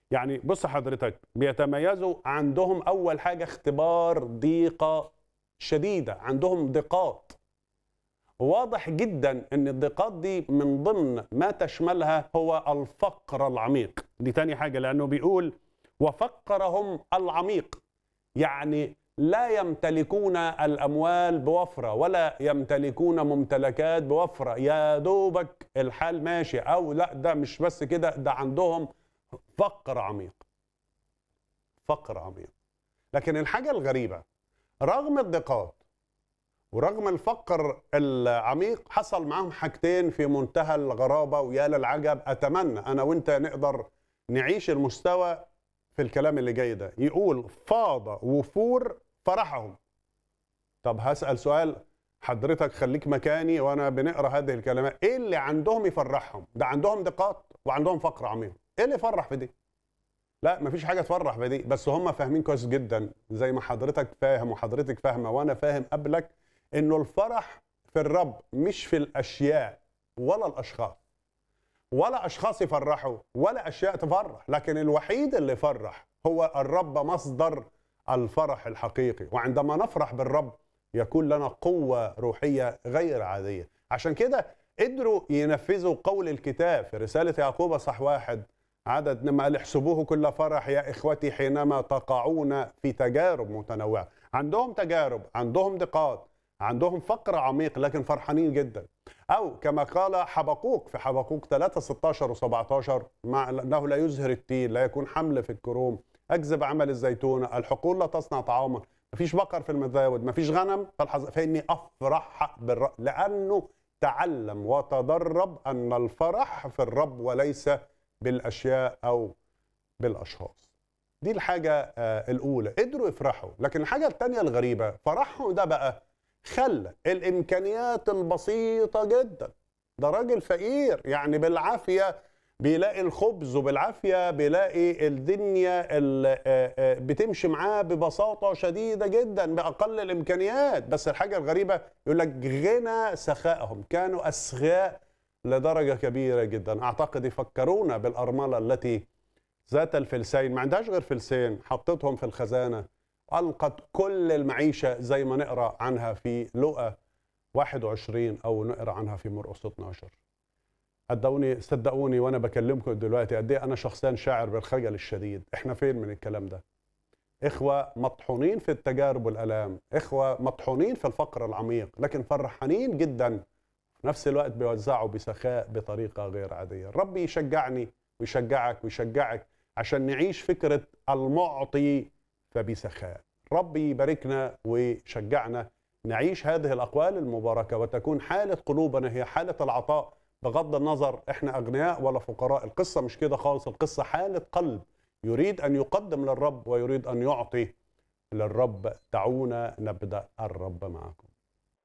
يعني بص حضرتك بيتميزوا عندهم اول حاجه اختبار ضيقه شديده عندهم ضيقات واضح جدا ان الضيقات دي من ضمن ما تشملها هو الفقر العميق دي تاني حاجه لانه بيقول وفقرهم العميق يعني لا يمتلكون الاموال بوفره ولا يمتلكون ممتلكات بوفره يا دوبك الحال ماشي او لا ده مش بس كده ده عندهم فقر عميق فقر عميق لكن الحاجه الغريبه رغم الضيقات ورغم الفقر العميق حصل معاهم حاجتين في منتهى الغرابه ويا للعجب اتمنى انا وانت نقدر نعيش المستوى في الكلام اللي جاي ده يقول فاض وفور فرحهم طب هسأل سؤال حضرتك خليك مكاني وانا بنقرا هذه الكلمات ايه اللي عندهم يفرحهم ده عندهم ضيقات وعندهم فقر عميق ايه اللي يفرح في دي لا مفيش حاجه تفرح في دي بس هم فاهمين كويس جدا زي ما حضرتك فاهم وحضرتك فاهمه وانا فاهم قبلك انه الفرح في الرب مش في الاشياء ولا الاشخاص ولا اشخاص يفرحوا ولا اشياء تفرح لكن الوحيد اللي يفرح هو الرب مصدر الفرح الحقيقي وعندما نفرح بالرب يكون لنا قوة روحية غير عادية عشان كده قدروا ينفذوا قول الكتاب في رسالة يعقوب صح واحد عدد لما قال احسبوه كل فرح يا إخوتي حينما تقعون في تجارب متنوعة عندهم تجارب عندهم ضيقات عندهم فقر عميق لكن فرحانين جدا أو كما قال حبقوق في حبقوق 3 16 و17 مع أنه لا يزهر التين لا يكون حمل في الكروم أكذب عمل الزيتونة الحقول لا تصنع طعاما مفيش بقر في المزاود مفيش غنم فالحظ فإني أفرح بالرب لأنه تعلم وتدرب أن الفرح في الرب وليس بالأشياء أو بالأشخاص دي الحاجة آه الأولى قدروا يفرحوا لكن الحاجة الثانية الغريبة فرحهم ده بقى خلى الإمكانيات البسيطة جدا ده راجل فقير يعني بالعافية بيلاقي الخبز وبالعافيه بيلاقي الدنيا اللي بتمشي معاه ببساطه شديده جدا باقل الامكانيات بس الحاجه الغريبه يقول لك غنى سخائهم كانوا اسخاء لدرجه كبيره جدا اعتقد يفكرونا بالارمله التي ذات الفلسين ما عندهاش غير فلسين حطتهم في الخزانه القت كل المعيشه زي ما نقرا عنها في لقا 21 او نقرا عنها في مرقس 12 صدقوني صدقوني وانا بكلمكم دلوقتي قد ايه انا شخصيا شاعر بالخجل الشديد احنا فين من الكلام ده اخوه مطحونين في التجارب والالام اخوه مطحونين في الفقر العميق لكن فرحانين جدا في نفس الوقت بيوزعوا بسخاء بطريقه غير عاديه الرب يشجعني ويشجعك ويشجعك عشان نعيش فكره المعطي فبسخاء رب يباركنا ويشجعنا نعيش هذه الاقوال المباركه وتكون حاله قلوبنا هي حاله العطاء بغض النظر احنا اغنياء ولا فقراء القصه مش كده خالص القصه حاله قلب يريد ان يقدم للرب ويريد ان يعطي للرب دعونا نبدا الرب معكم